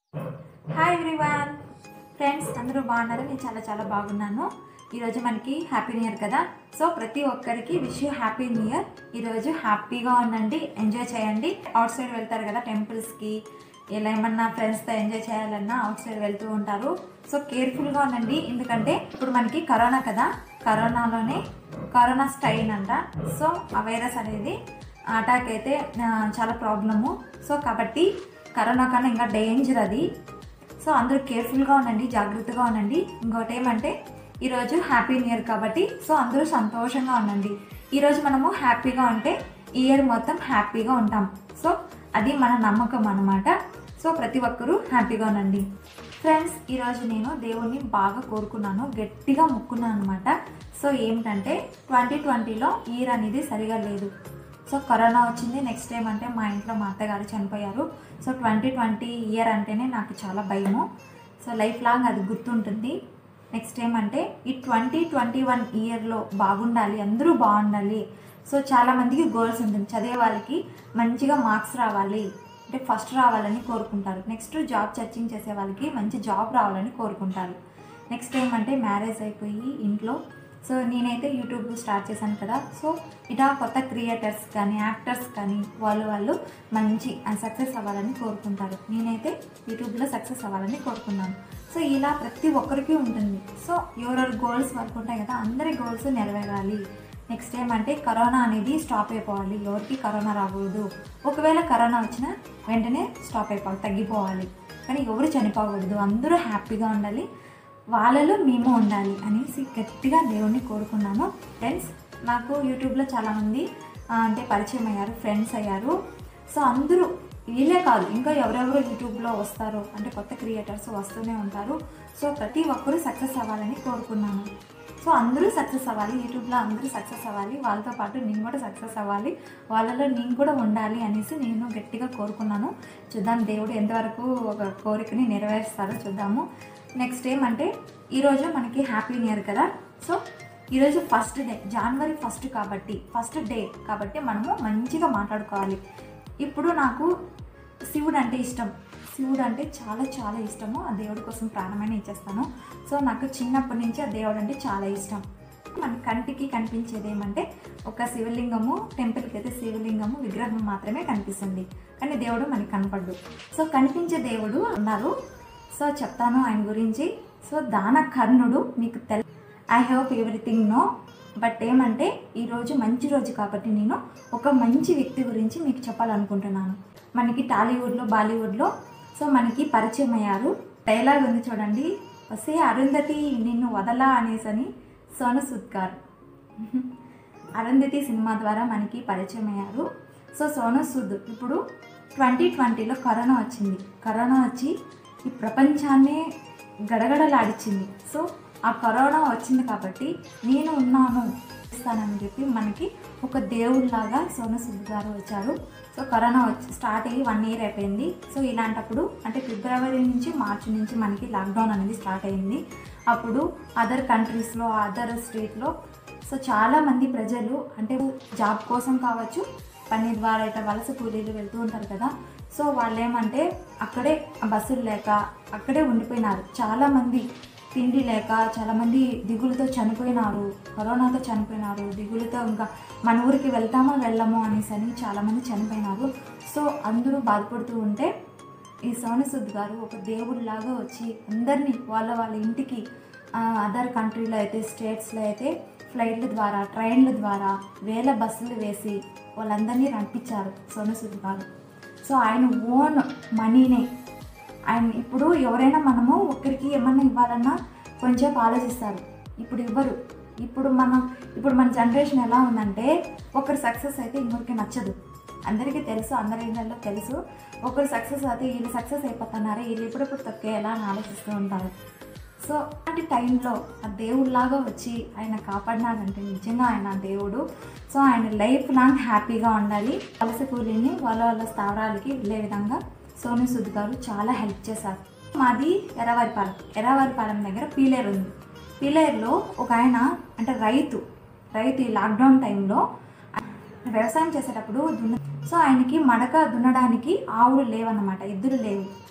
hi everyone friends అందరూ బాగున్నారు నేను చాలా చాలా బాగున్నాను ఈరోజు మనకి హ్యాపీ న్యూ ఇయర్ కదా సో ప్రతి ఒక్కరికి wish you happy new year ఈరోజు హ్యాపీగా ఉండండి ఎంజాయ్ చేయండి అవుట్ సైడ్ వెళ్తారు కదా టెంపుల్స్కి ఇలా ఏమన్నా ఫ్రెండ్స్తో ఎంజాయ్ చేయాలన్నా అవుట్ సైడ్ వెళ్తూ ఉంటారు సో కేర్ఫుల్గా ఉండండి ఎందుకంటే ఇప్పుడు మనకి కరోనా కదా కరోనాలోనే కరోనా స్టైన్ అంట సో ఆ వైరస్ అనేది అటాక్ అయితే ఆ, చాలా ప్రాబ్లము సో కాబట్టి కరోనా కన్నా ఇంకా డేంజర్ అది సో అందరూ కేర్ఫుల్గా ఉండండి జాగ్రత్తగా ఉండండి ఇంకోటి ఏమంటే ఈరోజు హ్యాపీ న్యూ ఇయర్ కాబట్టి సో అందరూ సంతోషంగా ఉండండి ఈరోజు మనము హ్యాపీగా ఉంటే ఈ ఇయర్ మొత్తం హ్యాపీగా ఉంటాం సో అది మన నమ్మకం అన్నమాట సో ప్రతి ఒక్కరూ హ్యాపీగా ఉండండి ఫ్రెండ్స్ ఈరోజు నేను దేవుణ్ణి బాగా కోరుకున్నాను గట్టిగా మొక్కున్నాను అనమాట సో ఏమిటంటే ట్వంటీ ట్వంటీలో ఇయర్ అనేది సరిగా లేదు సో కరోనా వచ్చింది నెక్స్ట్ టైం అంటే మా ఇంట్లో మా అత్తగారు చనిపోయారు సో ట్వంటీ ట్వంటీ ఇయర్ అంటేనే నాకు చాలా భయము సో లైఫ్ లాంగ్ అది గుర్తుంటుంది నెక్స్ట్ ఏమంటే ఈ ట్వంటీ ట్వంటీ వన్ ఇయర్లో బాగుండాలి అందరూ బాగుండాలి సో చాలామందికి గోల్స్ ఉంటుంది చదివే వాళ్ళకి మంచిగా మార్క్స్ రావాలి అంటే ఫస్ట్ రావాలని కోరుకుంటారు నెక్స్ట్ జాబ్ సర్చింగ్ చేసే వాళ్ళకి మంచి జాబ్ రావాలని కోరుకుంటారు నెక్స్ట్ ఏమంటే మ్యారేజ్ అయిపోయి ఇంట్లో సో నేనైతే యూట్యూబ్ స్టార్ట్ చేశాను కదా సో ఇలా కొత్త క్రియేటర్స్ కానీ యాక్టర్స్ కానీ వాళ్ళు వాళ్ళు మంచి సక్సెస్ అవ్వాలని కోరుకుంటారు నేనైతే యూట్యూబ్లో సక్సెస్ అవ్వాలని కోరుకున్నాను సో ఇలా ప్రతి ఒక్కరికి ఉంటుంది సో ఎవరెవరి గోల్స్ వరకు ఉంటాయి కదా అందరి గోల్స్ నెరవేరాలి నెక్స్ట్ ఏమంటే కరోనా అనేది స్టాప్ అయిపోవాలి ఎవరికి కరోనా రాకూడదు ఒకవేళ కరోనా వచ్చినా వెంటనే స్టాప్ అయిపోవాలి తగ్గిపోవాలి కానీ ఎవరు చనిపోకూడదు అందరూ హ్యాపీగా ఉండాలి వాళ్ళలో మేము ఉండాలి అనేసి గట్టిగా దేవుణ్ణి కోరుకున్నాను ఫ్రెండ్స్ నాకు యూట్యూబ్లో చాలామంది ఆ, అంటే పరిచయం అయ్యారు ఫ్రెండ్స్ అయ్యారు సో అందరూ వీళ్ళే కాదు ఇంకా ఎవరెవరు యూట్యూబ్లో వస్తారో అంటే కొత్త క్రియేటర్స్ వస్తూనే ఉంటారు సో ప్రతి ఒక్కరూ సక్సెస్ అవ్వాలని కోరుకున్నాను సో అందరూ సక్సెస్ అవ్వాలి యూట్యూబ్లో అందరూ సక్సెస్ అవ్వాలి వాళ్ళతో పాటు నేను కూడా సక్సెస్ అవ్వాలి వాళ్ళలో నేను కూడా ఉండాలి అనేసి నేను గట్టిగా కోరుకున్నాను చూద్దాం దేవుడు ఎంతవరకు ఒక కోరికని నెరవేరుస్తారో చూద్దాము నెక్స్ట్ ఏమంటే ఈరోజు మనకి హ్యాపీ న్యూ ఇయర్ కదా సో ఈరోజు ఫస్ట్ డే జనవరి ఫస్ట్ కాబట్టి ఫస్ట్ డే కాబట్టి మనము మంచిగా మాట్లాడుకోవాలి ఇప్పుడు నాకు శివుడు అంటే ఇష్టం శివుడు అంటే చాలా చాలా ఇష్టము ఆ దేవుడి కోసం ప్రాణమైన ఇచ్చేస్తాను సో నాకు చిన్నప్పటి నుంచి ఆ దేవుడు అంటే చాలా ఇష్టం మన కంటికి కనిపించేది ఏమంటే ఒక శివలింగము టెంపుల్కి అయితే శివలింగము విగ్రహం మాత్రమే కనిపిస్తుంది కానీ దేవుడు మనకి కనపడ్డు సో కనిపించే దేవుడు ఉన్నారు సో చెప్తాను ఆయన గురించి సో దాన కర్ణుడు మీకు tell I hope everything know but ఏమంటే ఈరోజు మంచి రోజు కాబట్టి నేను ఒక మంచి వ్యక్తి గురించి మీకు చెప్పాలనుకుంటున్నాను మనకి టాలీవుడ్లో బాలీవుడ్లో సో మనకి పరిచయం అయ్యారు డైలాగ్ ఉంది చూడండి వసే అరుంధతి నిన్ను వదలా అనేసని సోను సూద్ గారు అరుంధతి సినిమా ద్వారా మనకి పరిచయం అయ్యారు సో సోను సూద్ ఇప్పుడు ట్వంటీ ట్వంటీలో కరోనా వచ్చింది కరోనా వచ్చి ఈ ప్రపంచాన్నే గడగడలాడిచ్చింది సో ఆ కరోనా వచ్చింది కాబట్టి నేను ఉన్నాను ఇస్తానని చెప్పి మనకి ఒక దేవుళ్ళలాగా సోను సూద్ గారు వచ్చారు సో కరోనా వచ్చి స్టార్ట్ అయ్యి వన్ ఇయర్ అయిపోయింది సో ఇలాంటప్పుడు అంటే ఫిబ్రవరి నుంచి మార్చి నుంచి మనకి లాక్డౌన్ అనేది స్టార్ట్ అయింది అప్పుడు అదర్ కంట్రీస్లో అదర్ స్టేట్లో సో చాలామంది ప్రజలు అంటే జాబ్ కోసం కావచ్చు పని ద్వారా ఇట్లా వలస కూలీలు వెళ్తూ ఉంటారు కదా సో వాళ్ళు ఏమంటే అక్కడే బస్సులు లేక అక్కడే ఉండిపోయినారు చాలామంది తిండి లేక చాలామంది దిగులుతో చనిపోయినారు కరోనాతో చనిపోయినారు దిగులుతో ఇంకా మన ఊరికి వెళ్తామో వెళ్ళమో అనేసి అని చాలామంది చనిపోయినారు సో అందరూ బాధపడుతూ ఉంటే ఈ సోను సుద్ గారు ఒక దేవుడిలాగా వచ్చి అందరినీ వాళ్ళ వాళ్ళ ఇంటికి అదర్ కంట్రీలో అయితే స్టేట్స్లో అయితే ఫ్లైట్ల ద్వారా ట్రైన్ల ద్వారా వేల బస్సులు వేసి వాళ్ళందరినీ రంపించారు సోను సుద్ గారు సో ఆయన ఓన్ మనీనే ఆయన ఇప్పుడు ఎవరైనా మనము ఒకరికి ఏమన్నా ఇవ్వాలన్నా కొంచెం ఆలోచిస్తారు ఇప్పుడు ఇవ్వరు ఇప్పుడు మనం ఇప్పుడు మన జనరేషన్ ఎలా ఉందంటే ఒకరు సక్సెస్ అయితే ఇంకొకరికి నచ్చదు అందరికీ తెలుసు అందరి ఇళ్ళల్లో తెలుసు ఒకరు సక్సెస్ అయితే వీళ్ళు సక్సెస్ అయిపోతున్నారు వీళ్ళు ఎప్పుడెప్పుడు తొక్కేలా అని ఆలోచిస్తూ ఉంటారు సో అలాంటి టైంలో ఆ దేవుడిలాగా వచ్చి ఆయన కాపాడినాడంటే నిజంగా ఆయన దేవుడు సో ఆయన లైఫ్ లాంగ్ హ్యాపీగా ఉండాలి వలస కూలీని వాళ్ళ వాళ్ళ స్థావరాలకి వెళ్ళే విధంగా సోను సుద్ గారు చాలా హెల్ప్ చేశారు మాది ఎర్రవారిపాలెం ఎర్రవారిపాలెం దగ్గర పీలేరు ఉంది పీలేరులో ఒక ఆయన అంటే రైతు రైతు ఈ లాక్డౌన్ టైంలో వ్యవసాయం చేసేటప్పుడు దున్న సో ఆయనకి మడక దున్నడానికి ఆవులు లేవన్నమాట ఎద్దులు లేవు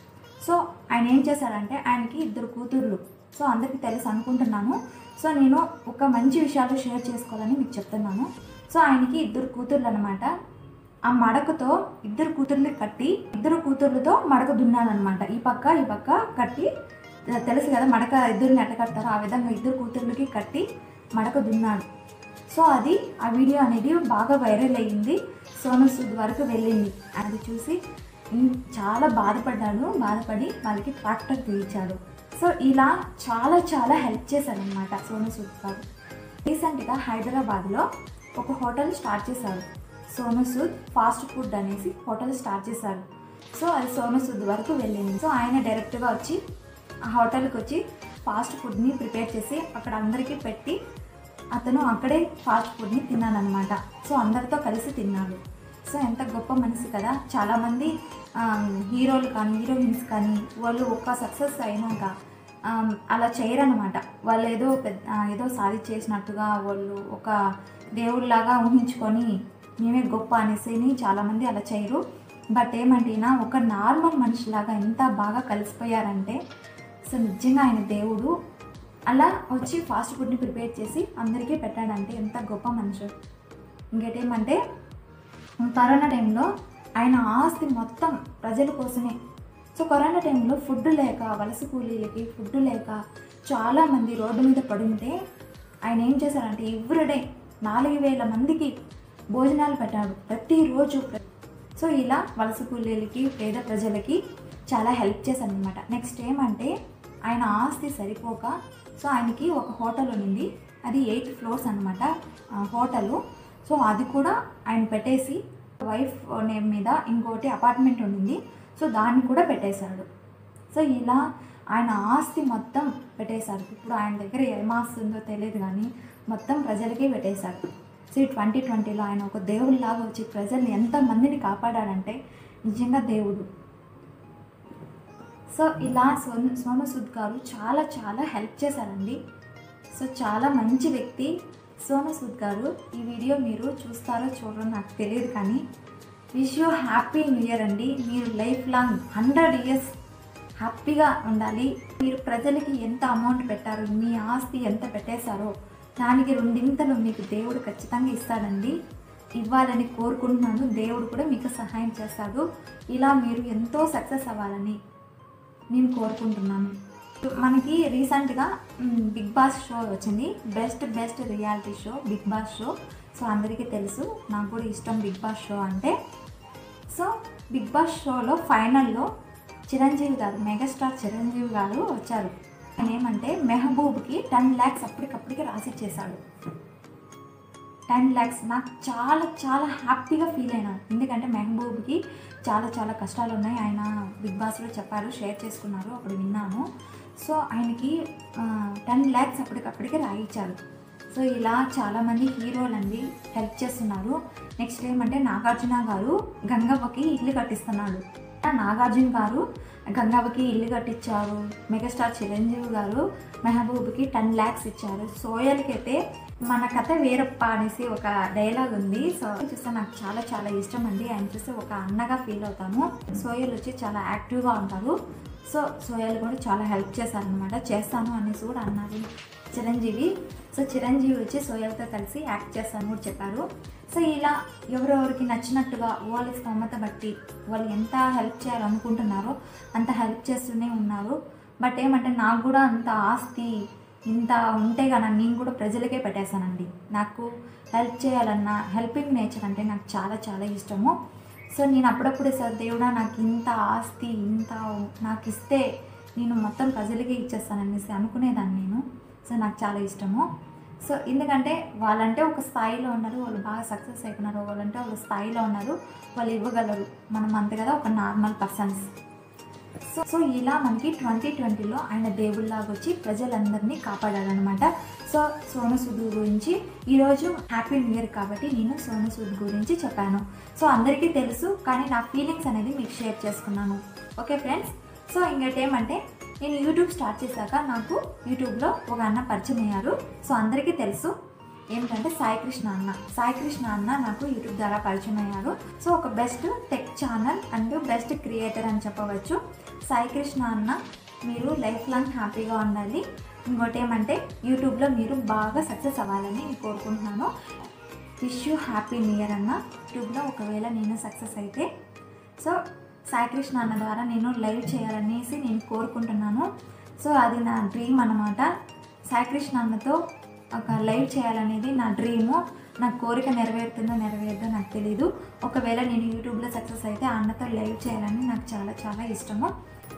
సో ఆయన ఏం చేశాడంటే ఆయనకి ఇద్దరు కూతుర్లు సో అందరికీ తెలుసు అనుకుంటున్నాను సో నేను ఒక మంచి విషయాలు షేర్ చేసుకోవాలని మీకు చెప్తున్నాను సో ఆయనకి ఇద్దరు కూతుర్లు అనమాట ఆ మడకతో ఇద్దరు కూతుర్లు కట్టి ఇద్దరు కూతుర్లతో మడక దున్నానమాట ఈ పక్క ఈ పక్క కట్టి తెలుసు కదా మడక ఇద్దరిని ఎట్ట కడతారో ఆ విధంగా ఇద్దరు కూతుర్లకి కట్టి మడక దున్నాడు సో అది ఆ వీడియో అనేది బాగా వైరల్ అయ్యింది సోను సూద్ వరకు వెళ్ళింది అది చూసి ఇన్- చాలా బాధపడ్డాడు బాధపడి వాళ్ళకి ట్రాక్టర్ తీయించాడు సో ఇలా చాలా చాలా హెల్ప్ చేశారనమాట సోను సూద్ గారు రీసెంట్గా హైదరాబాద్లో ఒక హోటల్ స్టార్ట్ చేశారు సోను సూద్ ఫాస్ట్ ఫుడ్ అనేసి హోటల్ స్టార్ట్ చేశారు సో అది సోను సూద్ వరకు వెళ్ళింది సో ఆయన డైరెక్ట్గా వచ్చి ఆ హోటల్కి వచ్చి ఫాస్ట్ ఫుడ్ని ప్రిపేర్ చేసి అక్కడ అందరికీ పెట్టి అతను అక్కడే ఫాస్ట్ ఫుడ్ని తిన్నానమాట సో అందరితో కలిసి తిన్నాడు సో ఎంత గొప్ప మనసు కదా చాలామంది హీరోలు కానీ హీరోయిన్స్ కానీ వాళ్ళు ఒక్క సక్సెస్ అయినాక ఆమ్, అలా చేయరనమాట వాళ్ళు ఏదో పెద్ద ఆ, ఏదో సాధించేసినట్టుగా వాళ్ళు ఒక దేవుళ్ళలాగా ఊహించుకొని మేమే గొప్ప అనేసి చాలామంది అలా చేయరు బట్ ఏమంటేనా ఒక నార్మల్ మనిషిలాగా ఎంత బాగా కలిసిపోయారంటే సో నిజంగా ఆయన దేవుడు అలా వచ్చి ఫాస్ట్ ఫుడ్ని ప్రిపేర్ చేసి అందరికీ పెట్టాడంటే ఎంత గొప్ప మనుషులు ఇంకేటేమంటే కరోనా టైంలో ఆయన ఆస్తి మొత్తం ప్రజల కోసమే సో కరోనా టైంలో ఫుడ్ లేక వలస కూలీలకి ఫుడ్ లేక చాలామంది రోడ్డు మీద పడుంటే ఆయన ఏం చేశారంటే ఎవ్రీడే నాలుగు వేల మందికి భోజనాలు పెట్టాడు ప్రతిరోజు ప్ర- సో ఇలా వలస కూలీలకి పేద ప్రజలకి చాలా హెల్ప్ చేశాను అనమాట నెక్స్ట్ ఏమంటే ఆయన ఆస్తి సరిపోక సో ఆయనకి ఒక హోటల్ ఉంది అది ఎయిట్ ఫ్లోర్స్ అనమాట హోటల్ సో అది కూడా ఆయన పెట్టేసి వైఫ్ నేమ్ మీద ఇంకోటి అపార్ట్మెంట్ ఉండింది సో దాన్ని కూడా పెట్టేశాడు సో ఇలా ఆయన ఆస్తి మొత్తం పెట్టేశారు ఇప్పుడు ఆయన దగ్గర ఏం ఆస్తి ఉందో తెలియదు కానీ మొత్తం ప్రజలకే పెట్టేశారు సో ఈ ట్వంటీ ట్వంటీలో ఆయన ఒక దేవుడిలాగా వచ్చి ప్రజల్ని ఎంతమందిని కాపాడాడంటే నిజంగా దేవుడు సో ఇలా సోను సోను సూద్ గారు చాలా చాలా హెల్ప్ చేశారండి సో చాలా మంచి వ్యక్తి సోను సూద్ గారు ఈ వీడియో మీరు చూస్తారో చూడరో నాకు తెలియదు కానీ wish you happy new year అండి మీరు లైఫ్ లాంగ్ హండ్రెడ్ ఇయర్స్ హ్యాపీగా ఉండాలి మీరు ప్రజలకి ఎంత అమౌంట్ పెట్టారు మీ ఆస్తి ఎంత పెట్టేశారో దానికి రెండింతలు మీకు దేవుడు ఖచ్చితంగా ఇస్తాడండి ఇవ్వాలని కోరుకుంటున్నాను దేవుడు కూడా మీకు సహాయం చేస్తాడు ఇలా మీరు ఎంతో సక్సెస్ అవ్వాలని నేను కోరుకుంటున్నాను మనకి రీసెంట్గా మ్, బిగ్ బాస్ షో వచ్చింది best best reality show big boss show so అందరికీ తెలుసు నాకు కూడా ఇష్టం బిగ్ బాస్ షో అంటే సో బిగ్ బాస్ షోలో ఫైనల్లో చిరంజీవి గారు మెగాస్టార్ చిరంజీవి గారు వచ్చారు ఆయన ఏమంటే మెహబూబ్కి టెన్ ల్యాక్స్ అప్పటికప్పటికి రాసిచ్చేశాడు టెన్ ల్యాక్స్ నాకు చాలా చాలా హ్యాపీగా ఫీల్ అయినాను ఎందుకంటే మెహబూబ్కి చాలా చాలా కష్టాలు ఉన్నాయి ఆయన బిగ్ బాస్లో చెప్పారు షేర్ చేసుకున్నారు అప్పుడు విన్నాను సో ఆయనకి టెన్ ల్యాక్స్ అప్పటికప్పటికి రాయించారు సో ఇలా చాలామంది హీరోలు అండి హెల్ప్ చేస్తున్నారు నెక్స్ట్ ఏమంటే నాగార్జున గారు గంగవ్వకి ఇల్లు కట్టిస్తున్నాడు నాగార్జున గారు గంగవ్వకి ఇల్లు కట్టించారు మెగాస్టార్ చిరంజీవి గారు మెహబూబ్కి టెన్ ల్యాక్స్ ఇచ్చారు సోయల్కి అయితే మన కథ వేరప్ప అనేసి ఒక డైలాగ్ ఉంది సో చూస్తే నాకు చాలా చాలా ఇష్టం అండి ఆయన చూస్తే ఒక అన్నగా ఫీల్ అవుతాము సోయల్ వచ్చి చాలా యాక్టివ్గా ఉంటారు సో సోయల్ కూడా చాలా హెల్ప్ చేశారనమాట చేస్తాను అనేసి కూడా అన్నారు చిరంజీవి సో చిరంజీవి వచ్చి సోయల్తో కలిసి యాక్ట్ చేస్తాను కూడా చెప్పారు సో ఇలా ఎవరెవరికి నచ్చినట్టుగా వాళ్ళ స్తోమత బట్టి వాళ్ళు ఎంత హెల్ప్ చేయాలనుకుంటున్నారో అంత హెల్ప్ చేస్తూనే ఉన్నారు బట్ ఏమంటే నాకు కూడా అంత ఆస్తి ఇంత ఉంటే కదా నేను కూడా ప్రజలకే పెట్టేశానండి నాకు హెల్ప్ చేయాలన్న హెల్పింగ్ నేచర్ అంటే నాకు చాలా చాలా ఇష్టము సో నేను అప్పుడప్పుడు సార్ దేవుడా నాకు ఇంత ఆస్తి ఇంత నాకు ఇస్తే నేను మొత్తం ప్రజలకే ఇచ్చేస్తాననేసి అనుకునేదాన్ని నేను సో నాకు చాలా ఇష్టము సో ఎందుకంటే వాళ్ళంటే ఒక స్థాయిలో ఉన్నారు వాళ్ళు బాగా సక్సెస్ అయిపోయినారు వాళ్ళంటే వాళ్ళ స్థాయిలో ఉన్నారు వాళ్ళు ఇవ్వగలరు మనం అంతే కదా ఒక నార్మల్ పర్సన్స్ సో సో ఇలా మనకి ట్వంటీ ట్వంటీలో ఆయన దేవుళ్ళలాగా వచ్చి ప్రజలందరినీ కాపాడాలన్నమాట సో సోను సూద్ గురించి ఈరోజు హ్యాపీ న్యూ ఇయర్ కాబట్టి నేను సోను సూద్ గురించి చెప్పాను సో అందరికీ తెలుసు కానీ నా ఫీలింగ్స్ అనేది మీకు షేర్ చేసుకున్నాను ఓకే ఫ్రెండ్స్ సో ఇంకటేమంటే నేను యూట్యూబ్ స్టార్ట్ చేశాక నాకు యూట్యూబ్లో ఒక అన్న పరిచయం అయ్యారు సో అందరికీ తెలుసు ఏమిటంటే సాయి కృష్ణ అన్న సాయి కృష్ణ అన్న నాకు యూట్యూబ్ ద్వారా పరిచయం అయ్యారు సో ఒక best tech channel and best creator అని చెప్పవచ్చు సాయి కృష్ణ అన్న మీరు లైఫ్ లాంగ్ హ్యాపీగా ఉండాలి ఇంకోటి ఏమంటే యూట్యూబ్లో మీరు బాగా సక్సెస్ అవ్వాలని నేను కోరుకుంటున్నాను wish you happy new year అన్న యూట్యూబ్లో ఒకవేళ నేను సక్సెస్ అయితే సో సాయి కృష్ణ అన్న ద్వారా నేను లైవ్ చేయాలనేసి నేను కోరుకుంటున్నాను సో అది నా డ్రీమ్ అనమాట సాయి కృష్ణ అన్నతో ఒక లైవ్ చేయాలనేది నా డ్రీము నా కోరిక నెరవేరుతుందో నెరవేరుదో నాకు తెలీదు ఒకవేళ నేను యూట్యూబ్లో సక్సెస్ అయితే ఆ అన్నతో లైవ్ చేయాలని నాకు చాలా చాలా ఇష్టము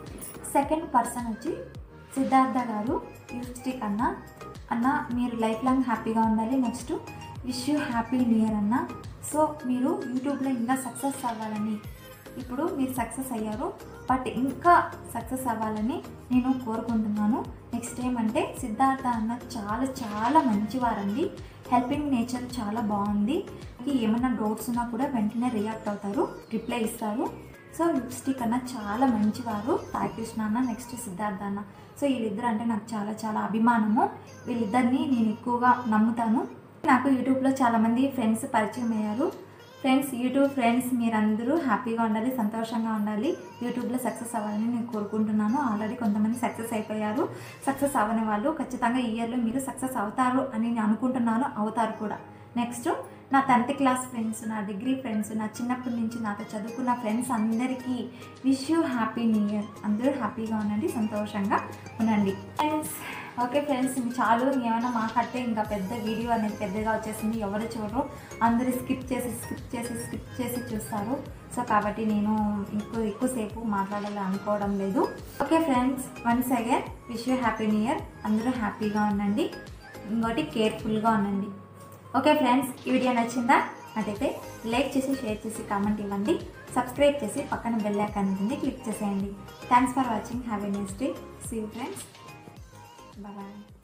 సెకండ్ పర్సన్ వచ్చి సిద్ధార్థ గారు లిప్స్టిక్ అన్న అన్న మీరు లైఫ్ లాంగ్ హ్యాపీగా ఉండాలి next wish you happy new year అన్న సో మీరు యూట్యూబ్లో ఇంకా సక్సెస్ అవ్వాలని ఇప్పుడు మీరు సక్సెస్ అయ్యారు బట్ ఇంకా సక్సెస్ అవ్వాలని నేను కోరుకుంటున్నాను నెక్స్ట్ ఏమంటే సిద్ధార్థ అన్న చాలా చాలా మంచివారండి హెల్పింగ్ నేచర్ చాలా బాగుంది ఏమైనా డౌట్స్ ఉన్నా కూడా వెంటనే రియాక్ట్ అవుతారు రిప్లై ఇస్తారు సో లిప్స్టిక్ అన్న చాలా మంచివారు సాయి కృష్ణ అన్న నెక్స్ట్ సిద్ధార్థ అన్న సో వీళ్ళిద్దరు అంటే నాకు చాలా చాలా అభిమానము వీళ్ళిద్దరిని నేను ఎక్కువగా నమ్ముతాను నాకు యూట్యూబ్లో చాలామంది ఫ్రెండ్స్ పరిచయం అయ్యారు ఫ్రెండ్స్ యూట్యూబ్ ఫ్రెండ్స్ మీరందరూ హ్యాపీగా ఉండాలి సంతోషంగా ఉండాలి యూట్యూబ్లో సక్సెస్ అవ్వాలని నేను కోరుకుంటున్నాను ఆల్రెడీ కొంతమంది సక్సెస్ అయిపోయారు సక్సెస్ అవ్వని వాళ్ళు ఖచ్చితంగా ఈ ఇయర్లో మీరు సక్సెస్ అవుతారు అని నేను అనుకుంటున్నాను అవుతారు కూడా నెక్స్ట్ నా టెన్త్ క్లాస్ ఫ్రెండ్స్ నా డిగ్రీ ఫ్రెండ్స్ నా చిన్నప్పటి నుంచి నాతో చదువుకున్న ఫ్రెండ్స్ అందరికీ wish you happy new year అందరూ హ్యాపీగా ఉండండి సంతోషంగా ఉండండి ఫ్రెండ్స్ ఓకే ఫ్రెండ్స్ ఇంక చాలు ఏమైనా మాట్లాడితే ఇంకా పెద్ద వీడియో అనేది పెద్దగా వచ్చేసింది ఎవరు చూడరు అందరూ స్కిప్ చేసి స్కిప్ చేసి స్కిప్ చేసి చూస్తారు సో కాబట్టి నేను ఎక్కువ ఎక్కువసేపు మాట్లాడాలి అనుకోవడం లేదు okay friends once again wish you happy new year అందరూ హ్యాపీగా ఉండండి ఇంకోటి కేర్ఫుల్గా ఉండండి ఓకే ఫ్రెండ్స్ ఈ వీడియో నచ్చిందా అదైతే లైక్ చేసి షేర్ చేసి కామెంట్ ఇవ్వండి సబ్స్క్రైబ్ చేసి పక్కన బెల్ ఐకాన్ ఉంటుంది క్లిక్ చేసేయండి thanks for watching have a next day see you friends bye